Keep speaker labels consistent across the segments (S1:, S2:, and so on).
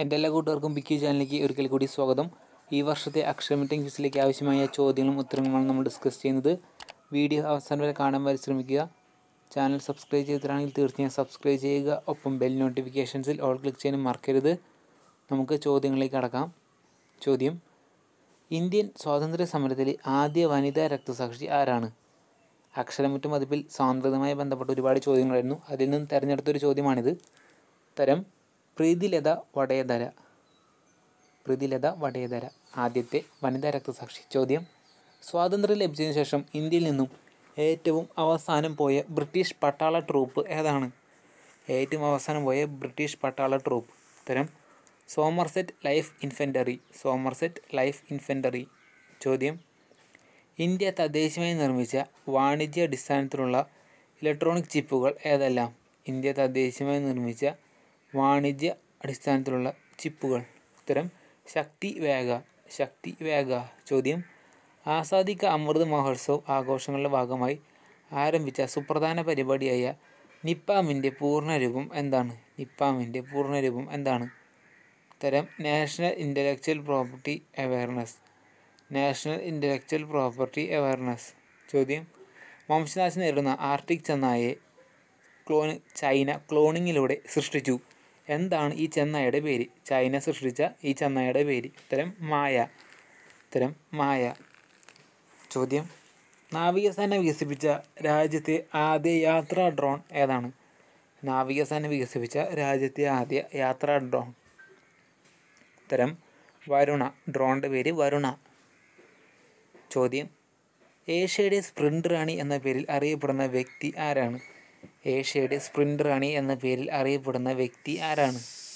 S1: എൻ്റെ എല്ലാ കൂട്ടുകാർക്കും ബിക്കി ചാനലിലേക്ക് ഒരിക്കൽ കൂടി സ്വാഗതം ഈ വർഷത്തെ അക്ഷരമിറ്റിംഗ് ക്വിസിലേക്ക് ആവശ്യമായ ചോദ്യങ്ങളും ഉത്തരങ്ങളുമാണ് നമ്മൾ ഡിസ്കസ് ചെയ്യുന്നത് വീഡിയോ അവസാനം വരെ കാണാൻ പരിശ്രമിക്കുക ചാനൽ സബ്സ്ക്രൈബ് ചെയ്തിട്ടാണെങ്കിൽ തീർച്ചയായും സബ്സ്ക്രൈബ് ചെയ്യുക ഒപ്പം ബെൽ നോട്ടിഫിക്കേഷൻസിൽ ഓൾ ക്ലിക്ക് ചെയ്യാനും മറക്കരുത് നമുക്ക് ചോദ്യങ്ങളിലേക്ക് കടക്കാം ചോദ്യം ഇന്ത്യൻ സ്വാതന്ത്ര്യ സമരത്തിലെ ആദ്യ വനിതാ രക്തസാക്ഷി ആരാണ് അക്ഷരമുറ്റ മതിപ്പിൽ സ്വാതന്ത്ര്യവുമായി ബന്ധപ്പെട്ട ഒരുപാട് ചോദ്യങ്ങളായിരുന്നു അതിൽ നിന്ന് തിരഞ്ഞെടുത്തൊരു ചോദ്യമാണിത് തരം പ്രീതിലത വടയധര പ്രീതിലത വടയധര ആദ്യത്തെ വനിതാ രക്തസാക്ഷി ചോദ്യം സ്വാതന്ത്ര്യം ലഭിച്ചതിന് ശേഷം ഇന്ത്യയിൽ നിന്നും ഏറ്റവും അവസാനം പോയ ബ്രിട്ടീഷ് പട്ടാള ട്രൂപ്പ് ഏതാണ് ഏറ്റവും അവസാനം പോയ ബ്രിട്ടീഷ് പട്ടാള ട്രൂപ്പ് ഉത്തരം Somerset light infantry Somerset light infantry ചോദ്യം ഇന്ത്യ തദ്ദേശീയമായി നിർമ്മിച്ച വാണിജ്യാടിസ്ഥാനത്തിലുള്ള ഇലക്ട്രോണിക് ചിപ്പുകൾ ഏതെല്ലാം ഇന്ത്യ തദ്ദേശീയമായി നിർമ്മിച്ച വാണിജ്യ അടിസ്ഥാനത്തിലുള്ള ചിപ്പുകൾ ഉത്തരം ശക്തി വേഗ ശക്തി വേഗ ചോദ്യം ആസാദി കാ അമൃത് മഹോത്സവ് ആഘോഷങ്ങളുടെ ഭാഗമായി ആരംഭിച്ച സുപ്രധാന പരിപാടിയായ നിപ്പാമിൻ്റെ പൂർണ്ണരൂപം എന്താണ് നിപ്പാമിൻ്റെ പൂർണ്ണരൂപം എന്താണ് ഉത്തരം national intellectual property awareness national intellectual property awareness ചോദ്യം വംശനാശം നേരിടുന്ന ആർട്ടിക് ചെന്നായെ ക്ലോൺ ചൈന ക്ലോണിങ്ങിലൂടെ സൃഷ്ടിച്ചു എന്താണ് ഈ ചെന്നായയുടെ പേര് ചൈന സൃഷ്ടിച്ച ഈ ചെന്നായയുടെ പേര് ഉത്തരം മായ ഉത്തരം മായ ചോദ്യം നാവികസേന വികസിപ്പിച്ച രാജ്യത്തെ ആദ്യ യാത്രാ ഡ്രോൺ ഏതാണ് നാവികസേന വികസിപ്പിച്ച രാജ്യത്തെ ആദ്യ യാത്രാ ഡ്രോൺ ഉത്തരം വരുണ ഡ്രോണിൻ്റെ പേര് വരുണ ചോദ്യം ഏഷ്യയുടെ സ്പ്രിൻ്റ് റാണി എന്ന പേരിൽ അറിയപ്പെടുന്ന വ്യക്തി ആരാണ് ഏഷ്യയുടെ സ്പ്രിൻ്റ് റാണി എന്ന പേരിൽ അറിയപ്പെടുന്ന വ്യക്തി ആരാണ്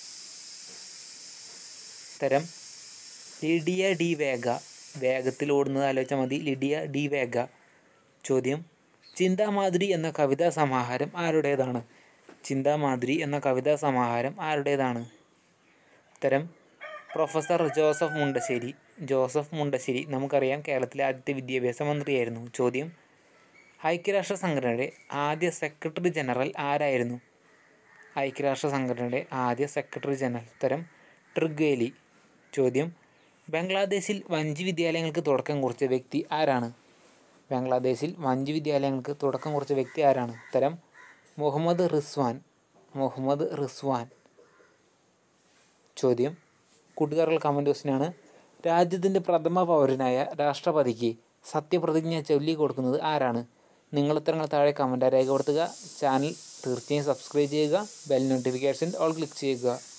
S1: ഉത്തരം ലിഡിയ ഡി വേഗ വേഗത്തിൽ ഓടുന്നത് ആലോചിച്ചാൽ മതി ലിഡിയ ഡി വേഗ ചോദ്യം ചിന്താമാതിരി എന്ന കവിതാ സമാഹാരം ആരുടേതാണ് ചിന്താമാതിരി എന്ന കവിതാ സമാഹാരം ആരുടേതാണ് ഉത്തരം പ്രൊഫസർ ജോസഫ് മുണ്ടശ്ശേരി ജോസഫ് മുണ്ടശ്ശേരി നമുക്കറിയാം കേരളത്തിലെ ആദ്യത്തെ വിദ്യാഭ്യാസ മന്ത്രിയായിരുന്നു ചോദ്യം ഐക്യരാഷ്ട്ര സംഘടനയുടെ ആദ്യ സെക്രട്ടറി ജനറൽ ആരായിരുന്നു ഐക്യരാഷ്ട്ര സംഘടനയുടെ ആദ്യ സെക്രട്ടറി ജനറൽ ഉത്തരം ട്രിഗ്വേലി ചോദ്യം ബംഗ്ലാദേശിൽ വഞ്ചി വിദ്യാലയങ്ങൾക്ക് തുടക്കം കുറിച്ച വ്യക്തി ആരാണ് ബംഗ്ലാദേശിൽ വഞ്ചി വിദ്യാലയങ്ങൾക്ക് തുടക്കം കുറിച്ച വ്യക്തി ആരാണ് ഉത്തരം മുഹമ്മദ് റിസ്വാൻ മുഹമ്മദ് റിസ്വാൻ ചോദ്യം കൂട്ടുകാരുടെ കമൻറ്റ് ക്വസ്റ്റിനാണ് രാജ്യത്തിൻ്റെ പ്രഥമ പൗരനായ രാഷ്ട്രപതിക്ക് സത്യപ്രതിജ്ഞ ചൊല്ലി കൊടുക്കുന്നത് ആരാണ് നിങ്ങൾ ഉത്തരങ്ങൾ താഴെ കമൻറ്റായി രേഖപ്പെടുത്തുക ചാനൽ തീർച്ചയായും സബ്സ്ക്രൈബ് ചെയ്യുക ബെൽ നോട്ടിഫിക്കേഷൻ ഓൾ ക്ലിക്ക് ചെയ്യുക